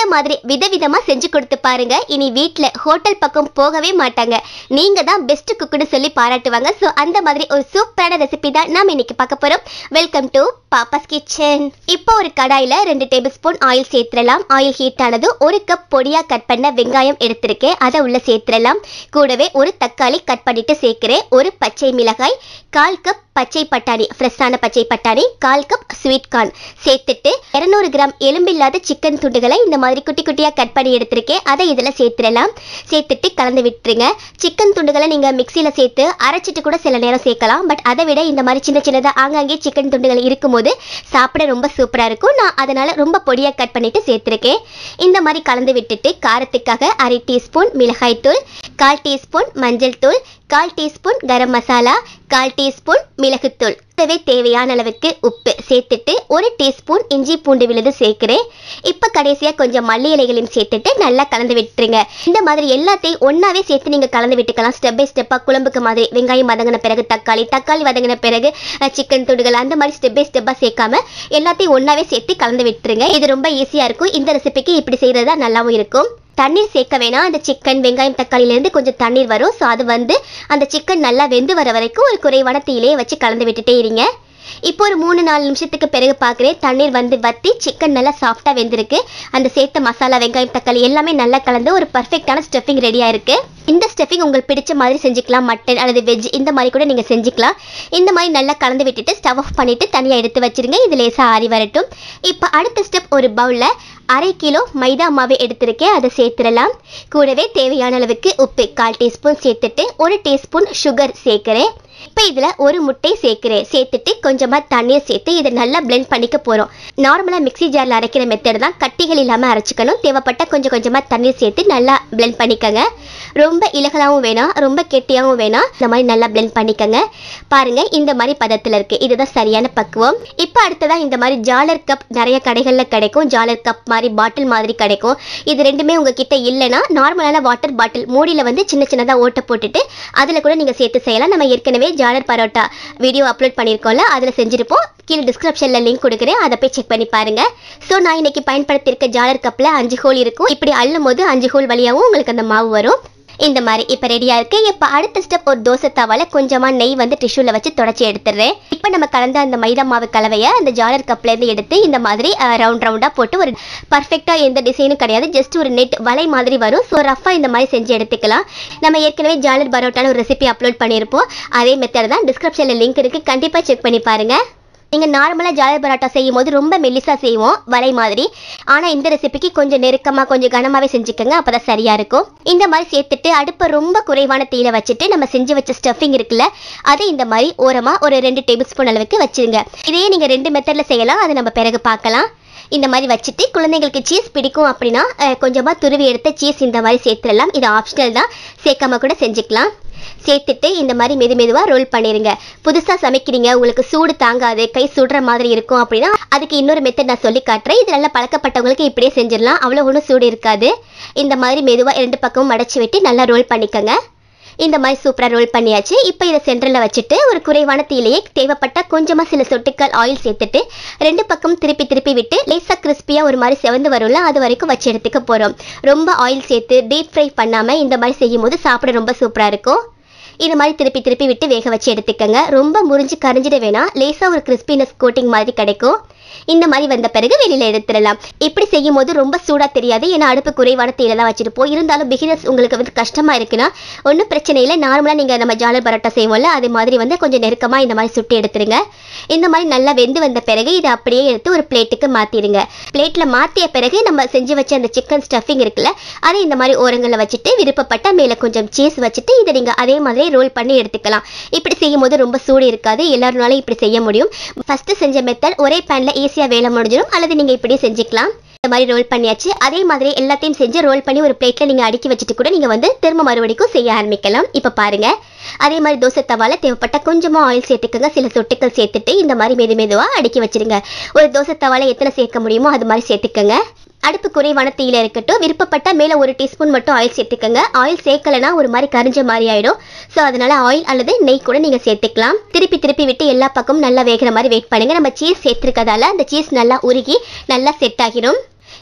மாதிரி விதவிதமா செஞ்சு கொடுத்து பாருங்க இனி வீட்ல ஹோட்டல் பக்கம் போகவே மாட்டாங்க நீங்க தான் பெஸ்ட் குக்குன்னு சொல்லி பாராட்டுவாங்க ஸோ அந்த மாதிரி ஒரு சூப்பரான ரெசிபி தான் நாம இன்னைக்கு பார்க்க போறோம் வெல்கம் டு பாப்பாஸ் கிச்சன் இப்போ ஒரு கடாயில ரெண்டு டேபிள் ஸ்பூன் ஆயில் சேர்த்துடலாம் ஆயில் ஹீட் ஆனது ஒரு கப் பொடியா கட் பண்ண வெங்காயம் எடுத்திருக்கேன் அதை உள்ள சேர்த்துடலாம் கூடவே ஒரு தக்காளி கட் பண்ணிட்டு சேர்க்கிறேன் ஒரு பச்சை மிளகாய் கால் கப் பச்சை பட்டாணி ஃப்ரெஷ்ஷான பச்சை பட்டாணி கால் கப் ஸ்வீட் கார்ன் சேர்த்துட்டு 200 கிராம் எலும்பில்லாத சிக்கன் துண்டுகளை இந்த மாதிரி குட்டி குட்டியாக கட் பண்ணி எடுத்திருக்கேன் அதை இதில் சேர்த்துடலாம் சேர்த்துட்டு கலந்து விட்டுருங்க சிக்கன் துண்டுகளை நீங்கள் மிக்சியில் சேர்த்து அரைச்சிட்டு கூட சில நேரம் சேர்க்கலாம் பட் அதை விட இந்த மாதிரி சின்ன சின்னதாக ஆங்காங்கே சிக்கன் துண்டுகள் இருக்கும்போது சாப்பிட ரொம்ப சூப்பராக இருக்கும் நான் அதனால் ரொம்ப பொடியாக கட் பண்ணிட்டு சேர்த்துருக்கேன் இந்த மாதிரி கலந்து விட்டுட்டு காரத்துக்காக அரை டீஸ்பூன் மிளகாய்த்தூள் கால் டீஸ்பூன் மஞ்சள் தூள் கால் டீஸ்பூன் கரம் மசாலா கால் டீஸ்பூன் மிளகுத்தூள் கூடவே தேவையான அளவுக்கு உப்பு சேர்த்துட்டு ஒரு டீஸ்பூன் இஞ்சி பூண்டு விழுது சேர்க்கிறேன் இப்போ கடைசியாக கொஞ்சம் மல்லி இலைகளையும் சேர்த்துட்டு நல்லா கலந்து விட்டுருங்க இந்த மாதிரி எல்லாத்தையும் ஒன்றாவே சேர்த்து நீங்கள் கலந்து விட்டுக்கலாம் ஸ்டெப் பை ஸ்டெப்பாக குழம்புக்கு மாதிரி வெங்காயம் வதங்கின பிறகு தக்காளி தக்காளி வதங்கின பிறகு சிக்கன் துண்டுகள் அந்த மாதிரி ஸ்டெப் பை ஸ்டெப்பாக சேர்க்காம எல்லாத்தையும் ஒன்றாவே சேர்த்து கலந்து விட்டுருங்க இது ரொம்ப ஈஸியாக இருக்கும் இந்த ரெசிபிக்கு இப்படி செய்கிறது தான் நல்லாவும் இருக்கும் தண்ணீர் சேர்க்க வேணாம் அந்த சிக்கன் வெங்காயம் தக்காளியிலேருந்து கொஞ்சம் தண்ணீர் வரும் ஸோ அது வந்து அந்த சிக்கன் நல்லா வெந்து வர வரைக்கும் ஒரு குறைவான தீயிலே வச்சு கலந்து விட்டுட்டே இருங்க இப்போ ஒரு மூணு நாலு நிமிஷத்துக்கு பிறகு பார்க்குறேன் தண்ணீர் வந்து வத்தி சிக்கன் நல்லா சாஃப்டாக வெந்திருக்கு அந்த சேர்த்த மசாலா வெங்காயம் தக்காளி எல்லாமே நல்லா கலந்து ஒரு பர்ஃபெக்டான ஸ்டஃபிங் ரெடியாக இருக்குது இந்த ஸ்டஃபிங் உங்களுக்கு பிடிச்ச மாதிரி செஞ்சுக்கலாம் மட்டன் அல்லது வெஜ் இந்த மாதிரி கூட நீங்கள் செஞ்சுக்கலாம் இந்த மாதிரி நல்லா கலந்து விட்டுட்டு ஸ்டவ் ஆஃப் பண்ணிவிட்டு தனியாக எடுத்து வச்சிருங்க இது லேசாக ஆறி வரட்டும் இப்போ அடுத்த ஸ்டெப் ஒரு பவுலில் அரை கிலோ மைதா மாவு எடுத்திருக்கேன் அதை சேர்த்துடலாம் கூடவே தேவையான அளவுக்கு உப்பு கால் டீஸ்பூன் சேர்த்துட்டு ஒரு டீஸ்பூன் சுகர் சேர்க்குறேன் இப்போ இதில் ஒரு முட்டை சேர்க்குறேன் சேர்த்துட்டு கொஞ்சமாக தண்ணீர் சேர்த்து இதை நல்லா blend பண்ணிக்க போகிறோம் நார்மலாக மிக்ஸி ஜாரில் அரைக்கிற மெத்தட் தான் கட்டிகள் இல்லாமல் அரைச்சிக்கணும் தேவைப்பட்ட கொஞ்சம் கொஞ்சமாக தண்ணீர் சேர்த்து நல்லா blend பண்ணிக்கோங்க ரொம்ப இலகலாவும் வேணாம் ரொம்ப கெட்டியாகவும் வேணாம் இந்த மாதிரி நல்லா blend பண்ணிக்கோங்க பாருங்கள் இந்த மாதிரி பதத்தில் இருக்குது இதுதான் சரியான பக்குவம் இப்போ அடுத்ததாக இந்த மாதிரி ஜாலர் கப் நிறைய கடைகளில் கிடைக்கும் ஜாலர் கப் மாதிரி பாட்டில் மாதிரி கிடைக்கும் இது ரெண்டுமே உங்ககிட்ட இல்லைன்னா நார்மலான வாட்டர் பாட்டில் மூடியில் வந்து சின்ன சின்னதாக ஓட்டை போட்டுட்டு அதில் கூட நீங்கள் சேர்த்து செய்யலாம் நம்ம ஏற்கனவே ஜாலர் பரோட்டா வீடியோ அப்லோட் பண்ணியிருக்கோம்ல அதில் செஞ்சுருப்போம் கீழே டிஸ்கிரிப்ஷனில் லிங்க் கொடுக்குறேன் அதை போய் செக் பண்ணி பாருங்கள் ஸோ நான் இன்னைக்கு பயன்படுத்தியிருக்க ஜாலர் கப்பில் அஞ்சு ஹோல் இருக்கும் இப்படி அள்ளும் போது அஞ்சு ஹோல் வழியாகவும் உங்களுக்கு அந்த மாவு வரும் இந்த மாதிரி இப்போ ரெடியாக இருக்கு இப்போ அடுத்த ஸ்டெப் ஒரு தோசை தவால கொஞ்சமாக நெய் வந்து டிஷ்யூவில் வச்சு தொடச்சி எடுத்துடுறேன் இப்போ நம்ம கலந்த அந்த மைதா மாவு கலவையை அந்த ஜாலர் கப்லேருந்து எடுத்து இந்த மாதிரி ரவுண்ட் ரவுண்டாக போட்டு ஒரு பர்ஃபெக்டாக எந்த டிசைனும் கிடையாது ஜஸ்ட் ஒரு நெட் வலை மாதிரி வரும் ஸோ ரஃபாக இந்த மாதிரி செஞ்சு எடுத்துக்கலாம் நம்ம ஏற்கனவே ஜாலர் பரோட்டான ஒரு ரெசிபி அப்லோட் பண்ணியிருப்போம் அதே மெத்தட் தான் டிஸ்கிரிப்ஷனில் லிங்க் இருக்குது கண்டிப்பாக செக் பண்ணி பாருங்கள் நீங்கள் நார்மலாக ஜாலர் பரோட்டா செய்யும் போது ரொம்ப மெல்லிசாக செய்வோம் வலை மாதிரி ஆனால் இந்த ரெசிபிக்கு கொஞ்சம் நெருக்கமாக கொஞ்சம் கனமாகவே செஞ்சுக்கோங்க அப்போ தான் சரியாக இருக்கும் இந்த மாதிரி சேர்த்துட்டு அடுப்பை ரொம்ப குறைவான தீயில வச்சுட்டு நம்ம செஞ்சு வச்ச ஸ்டஃபிங் இருக்குல்ல அதை இந்த மாதிரி ஓரமாக ஒரு ரெண்டு டேபிள் ஸ்பூன் அளவுக்கு வச்சுருங்க இதையே நீங்கள் ரெண்டு மெத்தடில் செய்யலாம் அதை நம்ம பிறகு பார்க்கலாம் இந்த மாதிரி வச்சுட்டு குழந்தைங்களுக்கு சீஸ் பிடிக்கும் அப்படின்னா கொஞ்சமாக துருவி எடுத்த சீஸ் இந்த மாதிரி சேர்த்துடலாம் இது ஆப்ஷனல் தான் சேர்க்காம கூட செஞ்சுக்கலாம் சேர்த்துட்டு இந்த மாதிரி மெது மெதுவாக ரோல் பண்ணிடுங்க புதுசாக சமைக்கிறீங்க உங்களுக்கு சூடு தாங்காது கை சுடுற மாதிரி இருக்கும் அப்படின்னா அதுக்கு இன்னொரு மெத்தட் நான் சொல்லி காட்டுறேன் இது நல்லா பழக்கப்பட்டவங்களுக்கு இப்படியே செஞ்சிடலாம் அவ்வளோ ஒன்றும் சூடு இருக்காது இந்த மாதிரி மெதுவாக ரெண்டு பக்கமும் மடச்சி விட்டு நல்லா ரோல் பண்ணிக்கோங்க இந்த மாதிரி சூப்பராக ரோல் பண்ணியாச்சு இப்போ இதை சென்டரில் வச்சுட்டு ஒரு குறைவான தீலையே தேவைப்பட்ட கொஞ்சமாக சில சொட்டுக்கள் ஆயில் சேர்த்துட்டு ரெண்டு பக்கம் திருப்பி திருப்பி விட்டு லேசாக கிறிஸ்பியாக ஒரு மாதிரி செவந்து வரும்ல அது வரைக்கும் வச்சு எடுத்துக்க போகிறோம் ரொம்ப ஆயில் சேர்த்து டீப் ஃப்ரை பண்ணாமல் இந்த மாதிரி செய்யும் போது சாப்பிட ரொம்ப சூப்பராக இருக்கும் இது மாதிரி திருப்பி திருப்பி விட்டு வேக வச்சு எடுத்துக்கோங்க ரொம்ப முறிஞ்சு கரைஞ்சிட வேணாம் லேசாக ஒரு கிறிஸ்பினஸ் கோட்டிங் மாதிரி கிடைக்கும் இந்த மாதிரி வந்த பிறகு வெளியில் எடுத்துடலாம் இப்படி செய்யும் போது ரொம்ப சூடாக தெரியாது ஏன்னா அடுப்பு குறைவான தீயில தான் வச்சிருப்போம் இருந்தாலும் பிகினர்ஸ் உங்களுக்கு வந்து கஷ்டமாக இருக்குன்னா ஒன்றும் பிரச்சனை இல்லை நார்மலாக நீங்கள் நம்ம ஜாலர் பரோட்டா செய்வோம்ல அது மாதிரி வந்து கொஞ்சம் நெருக்கமாக இந்த மாதிரி சுட்டு எடுத்துருங்க இந்த மாதிரி நல்லா வெந்து வந்த பிறகு இதை அப்படியே எடுத்து ஒரு பிளேட்டுக்கு மாற்றிடுங்க பிளேட்டில் மாற்றிய பிறகு நம்ம செஞ்சு வச்ச அந்த சிக்கன் ஸ்டஃபிங் இருக்குல்ல அதை இந்த மாதிரி ஓரங்களில் வச்சுட்டு விருப்பப்பட்ட மேலே கொஞ்சம் சீஸ் வச்சுட்டு இதை நீங்கள் அதே மாதிரி ரோல் பண்ணி எடுத்துக்கலாம் இப்படி செய்யும் போது ரொம்ப சூடு இருக்காது எல்லாருனாலும் இப்படி செய்ய முடியும் ஃபஸ்ட்டு செஞ்ச மெத்தட் ஒரே பேனில் ஈஸியாக வேலை முடிஞ்சிடும் அல்லது நீங்கள் இப்படியே செஞ்சுக்கலாம் இந்த மாதிரி ரோல் பண்ணியாச்சு அதே மாதிரி எல்லாத்தையும் செஞ்சு ரோல் பண்ணி ஒரு பிளேட்டில் நீங்கள் அடுக்கி வச்சுட்டு கூட நீங்கள் வந்து திரும்ப மறுபடிக்கும் செய்ய ஆரம்பிக்கலாம் இப்போ பாருங்க அதே மாதிரி தோசை தவால தேவைப்பட்ட கொஞ்சமாக ஆயில் சேர்த்துக்கோங்க சில சொட்டுக்கள் சேர்த்துட்டு இந்த மாதிரி மெது மெதுவாக அடுக்கி வச்சிருங்க ஒரு தோசை தவால எத்தனை சேர்க்க முடியுமோ அது மாதிரி சேர்த்துக்கோங்க அடுப்பு குறைவான தீயில இருக்கட்டும் விருப்பப்பட்ட மேலே ஒரு டீஸ்பூன் மட்டும் ஆயில் சேர்த்துக்கோங்க ஆயில் சேர்க்கலைன்னா ஒரு மாதிரி கரிஞ்ச மாதிரி ஆயிடும் ஸோ அதனால ஆயில் அல்லது நெய் கூட நீங்கள் சேர்த்துக்கலாம் திருப்பி திருப்பி விட்டு எல்லா பக்கமும் நல்லா வேகிற மாதிரி வெயிட் பண்ணுங்க நம்ம சீஸ் சேர்த்துருக்கதால அந்த சீஸ் நல்லா உருகி நல்லா செட் ஆகிரும்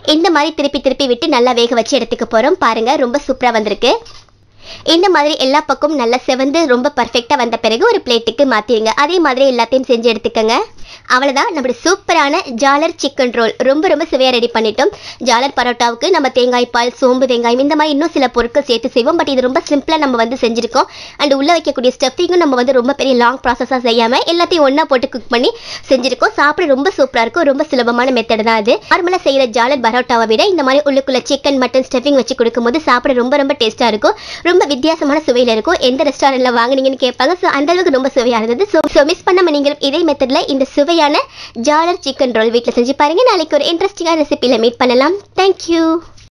இந்த மாதிரி திருப்பி திருப்பி விட்டு நல்லா வேக வச்சு எடுத்துக்க போகிறோம் பாருங்க ரொம்ப சூப்பராக வந்திருக்கு இந்த மாதிரி எல்லா பக்கமும் நல்லா செவந்து ரொம்ப பர்ஃபெக்டாக வந்த பிறகு ஒரு பிளேட்டுக்கு மாற்றிடுங்க அதே மாதிரி எல்லாத்தையும் செஞ்சு எடுத்துக்கோங்க அவ்வளோதான் நம்மளுடைய சூப்பரான ஜாலர் சிக்கன் ரோல் ரொம்ப ரொம்ப சுவையாக ரெடி பண்ணிட்டோம் ஜாலர் பரோட்டாவுக்கு நம்ம தேங்காய் பால் சோம்பு வெங்காயம் இந்த மாதிரி இன்னும் சில பொருட்கள் சேர்த்து செய்வோம் பட் இது ரொம்ப சிம்பிளாக நம்ம வந்து செஞ்சுருக்கோம் அண்ட் உள்ளே வைக்கக்கூடிய ஸ்டஃபிங்கும் நம்ம வந்து ரொம்ப பெரிய லாங் ப்ராசஸாக செய்யாமல் எல்லாத்தையும் ஒன்றா போட்டு குக் பண்ணி செஞ்சுருக்கோம் சாப்பிட ரொம்ப சூப்பராக இருக்கும் ரொம்ப சுலபமான மெத்தட் தான் அது நார்மலாக செய்கிற ஜாலர் பரோட்டாவை விட இந்த மாதிரி உள்ளுக்குள்ள சிக்கன் மட்டன் ஸ்டஃபிங் வச்சு கொடுக்கும்போது சாப்பிட ரொம்ப ரொம்ப டேஸ்ட்டாக இருக்கும் ரொம்ப வித்தியாசமான சுவையில் இருக்கும் எந்த ரெஸ்டாரண்ட்டில் வாங்குனீங்கன்னு கேட்பாங்க ஸோ அந்த அளவுக்கு ரொம்ப சுவையாக இருந்தது ஸோ ஸோ மிஸ் பண்ணாமல் நீங்களும் இதே மெத்தடில் இந்த சுவையான ஜாலர் சிக்கன் ரோல் வீட்டில் செஞ்சு பாருங்கள் நாளைக்கு ஒரு இன்ட்ரெஸ்டிங்கான ரெசிபியில் மீட் பண்ணலாம் தேங்க்யூ